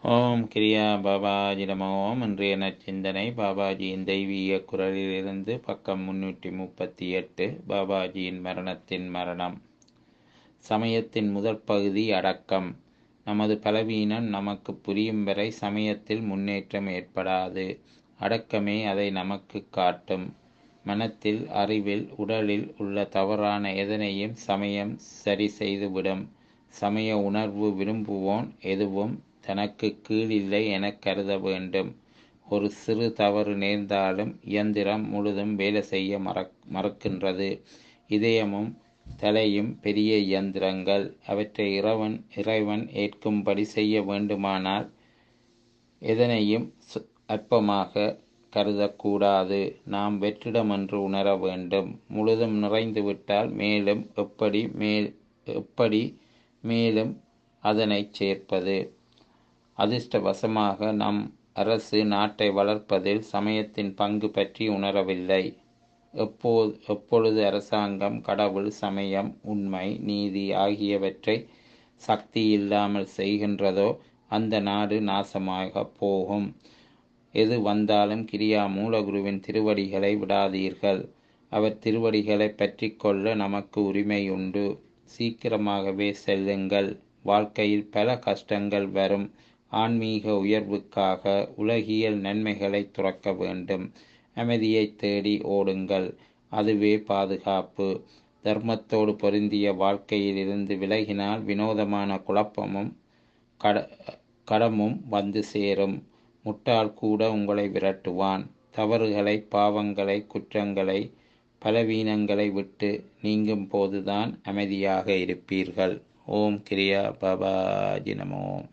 ஓம் கிரியா பாபாஜி நம ஓம் இன்றைய நற்சிந்தனை பாபாஜியின் தெய்வீக குரலிலிருந்து பக்கம் முன்னூற்றி முப்பத்தி எட்டு பாபாஜியின் மரணத்தின் மரணம் சமயத்தின் முதற் பகுதி அடக்கம் நமது பலவீனம் நமக்கு புரியும் வரை சமயத்தில் முன்னேற்றம் ஏற்படாது அடக்கமே அதை நமக்கு காட்டும் மனத்தில் அறிவில் உடலில் உள்ள தவறான எதனையும் சமயம் சரி செய்துவிடும் சமய உணர்வு விரும்புவோன் எதுவும் தனக்கு கீழில்லை எனக் கருத வேண்டும் ஒரு சிறு தவறு நேர்ந்தாலும் இயந்திரம் முழுதும் வேலை செய்ய மறக் மறக்கின்றது இதயமும் தலையும் பெரிய இயந்திரங்கள் அவற்றை இறைவன் இறைவன் ஏற்கும்படி செய்ய வேண்டுமானால் எதனையும் அற்பமாக கருதக்கூடாது நாம் வெற்றிடம் என்று உணர வேண்டும் முழுதும் நிறைந்துவிட்டால் மேலும் எப்படி மேல் எப்படி மேலும் அதனை சேர்ப்பது அதிர்ஷ்டவசமாக நம் அரசு நாட்டை வளர்ப்பதில் சமயத்தின் பங்கு பற்றி உணரவில்லை எப்போது எப்பொழுது அரசாங்கம் கடவுள் சமயம் உண்மை நீதி ஆகியவற்றை சக்தி இல்லாமல் செய்கின்றதோ அந்த நாடு நாசமாக போகும் எது வந்தாலும் கிரியா மூலகுருவின் திருவடிகளை விடாதீர்கள் அவர் திருவடிகளை பற்றி கொள்ள நமக்கு உரிமை உண்டு சீக்கிரமாகவே செல்லுங்கள் வாழ்க்கையில் பல கஷ்டங்கள் வரும் ஆன்மீக உயர்வுக்காக உலகியல் நன்மைகளை துறக்க வேண்டும் அமைதியை தேடி ஓடுங்கள் அதுவே பாதுகாப்பு தர்மத்தோடு பொருந்திய வாழ்க்கையில் இருந்து விலகினால் வினோதமான குழப்பமும் கட கடமும் வந்து சேரும் முட்டாள் கூட உங்களை விரட்டுவான் தவறுகளை பாவங்களை குற்றங்களை பலவீனங்களை விட்டு நீங்கும் போதுதான் அமைதியாக இருப்பீர்கள் ஓம் கிரியா பாபாஜி நமோ